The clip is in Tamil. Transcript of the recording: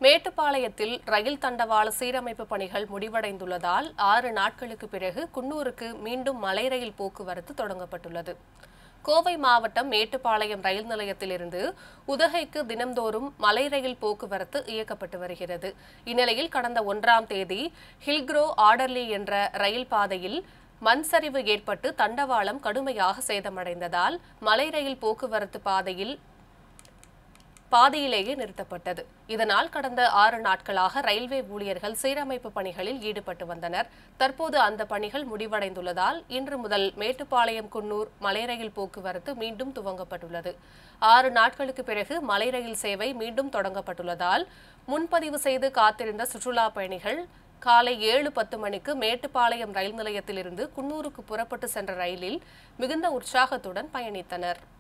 மேட்டுப்பாளையத்தில் ரயில் தண்டவாள சீரமைப்பு பணிகள் முடிவடைந்துள்ளதால் ஆறு நாட்களுக்கு பிறகு குன்னூருக்கு மீண்டும் மலை ரயில் போக்குவரத்து தொடங்கப்பட்டுள்ளது கோவை மாவட்டம் மேட்டுப்பாளையம் ரயில் நிலையத்திலிருந்து உதகைக்கு தினம்தோறும் மலை ரயில் போக்குவரத்து இயக்கப்பட்டு வருகிறது இந்நிலையில் கடந்த ஒன்றாம் தேதி ஹில்க்ரோ ஆர்டர்லி என்ற ரயில் பாதையில் மண் சரிவு ஏற்பட்டு தண்டவாளம் கடுமையாக சேதமடைந்ததால் மலை ரயில் போக்குவரத்து பாதையில் பாதியிலேயே நிறுத்தப்பட்டது இதனால் கடந்த ஆறு நாட்களாக ரயில்வே ஊழியர்கள் சீரமைப்பு பணிகளில் ஈடுபட்டு வந்தனர் தற்போது அந்த பணிகள் முடிவடைந்துள்ளதால் இன்று முதல் மேட்டுப்பாளையம் குன்னூர் மலை ரயில் போக்குவரத்து மீண்டும் துவங்கப்பட்டுள்ளது ஆறு நாட்களுக்கு பிறகு மலை ரயில் சேவை மீண்டும் தொடங்கப்பட்டுள்ளதால் முன்பதிவு செய்து காத்திருந்த சுற்றுலா பயணிகள் காலை ஏழு பத்து மணிக்கு மேட்டுப்பாளையம் ரயில் நிலையத்திலிருந்து குன்னூருக்கு புறப்பட்டு சென்ற ரயிலில் மிகுந்த உற்சாகத்துடன் பயணித்தனர்